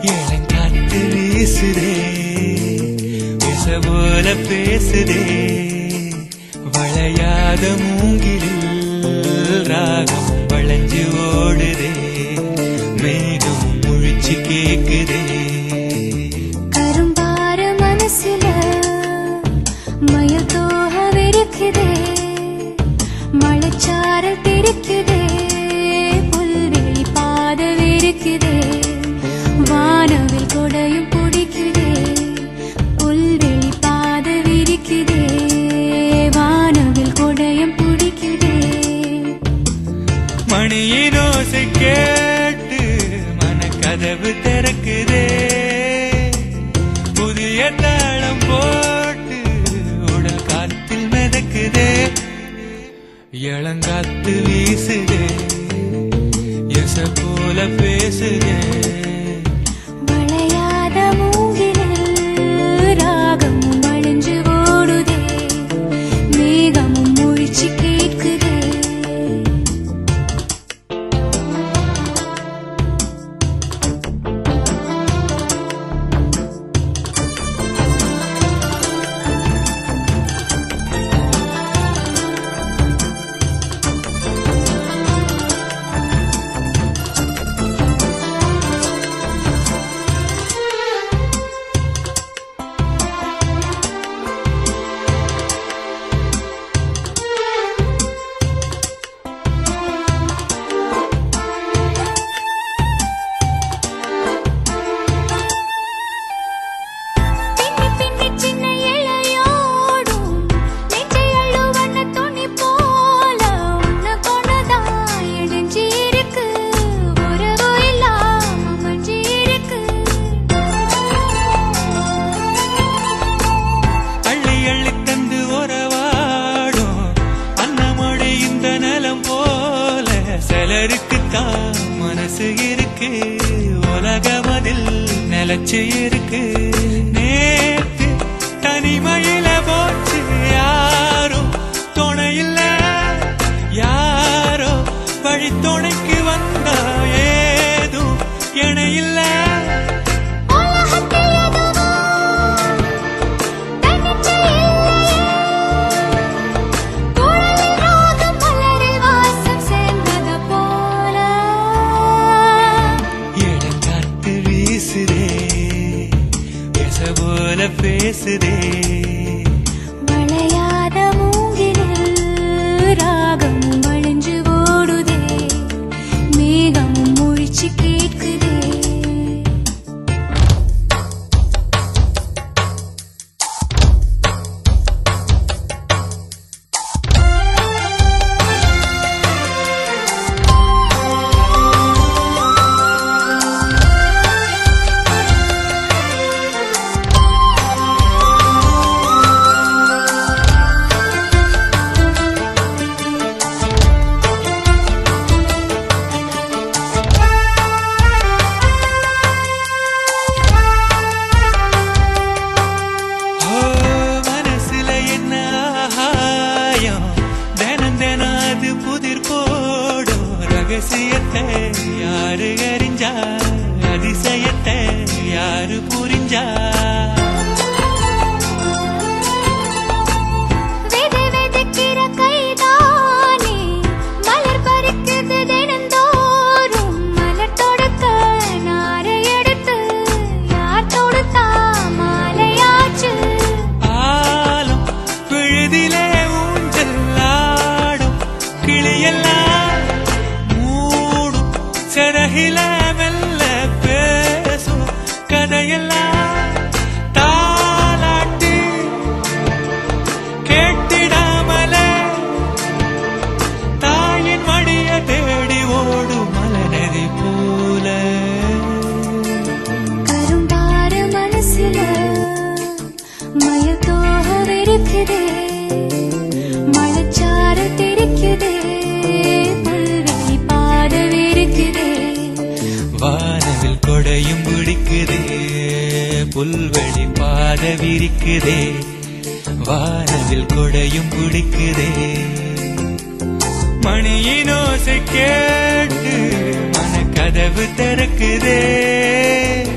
இளங்காத்து வீசுதே விச போல பேசுதே வளையாத மூங்கிலில் ராகம் வளைஞ்சு ஓடுதே மேகம் முழிச்சு கேக்குதே கரும்பார மனசுல மயில் தோக விரிக்குதே மழைச்சாரல் தெரிக்குதே புல்வெளி பாத விரிக்குதே வானவில் கொடையும் பிடிக்குதே புல்வெளி பாத விரிக்குதே வானவில் கொடையும் பிடிக்குதே மணியின் ஓசை கேட்டு மனக்கதவு திறக்குதே புதிய தாளம் போட்டு உடல் காத்தில் மிதக்குதே இளங்காத்து வீசுதே எச போல பேசுதே வளையாத மூங்கிலில் ராகமும் வழிஞ்சு ஓடுதே மேகமும் முழிச்சு கேட்குதே பின்னி பின்னி சின்ன இழையோடும் நெஞ்சை அள்ளுவன துணி போல உன்னை கொண்டுதான் இடிஞ்சு இருக்கு உறவு இல்லாம மஞ்சி இருக்கு அள்ளி அள்ளி தந்து உறவாடும் அன்னமொழி இந்த நிலம் போல சிலருக்கு தான் மனசு இருக்கு உலகமதில் நிலச்சு இருக்கு நேத்து தனிமையில போச்சு யாரும் துணை இல்ல யாரோ வழி துணைக்கு வந்தா ஏதும் இணையில்ல உலகத்தில் எதுவோ தனிச்சு இல்லையே குழலில் ராகம் மலரில் வாசம் சேர்ந்தது போல இளங்காத்து வீசுதே பேச போல பேசுதே வளையாத மூங்கிலில் ராகமும் வழிஞ்சு ஓடுதே மேகமும் முழிச்சு கேட்குதே ஓ மனசுல என்ன ஆகாயம் தினம் தினம் அது புதிர் போடும் ரகசியத்தை யாரு அறிஞ்சா அதிசயத்தை யாரு புரிஞ்சா விதை விதைக்கிற கைதானே மலர் பறிக்குது தினந்தோறும் மலர் தொடுக்க நாரை எடுத்து யார் தொடுத்தா மாலையாச்சு ஆலம் விழுதிலே ஊஞ்சல் ஆடும் கிளியெல்லாம் மூடும் சிறகில மெல்ல பேசும் கதையெல்லாம் தாலாட்டு கேட்டிடாமலே தாயின் மடிய தேடி ஓடும் மலநதி போல கரும்பார மனசுல மயில் தோக விரிக்குதே மழைச்சாறு தெரிக்குதே புல்வெளி பாத விரிக்குதே வானவில் கொடையும் பிடிக்குதே புல்வெளி பாத விரிக்குதே வானவில் கொடையும் பிடிக்குதே மணியின் ஓசை கேட்டு மனக்கதவு திறக்குதே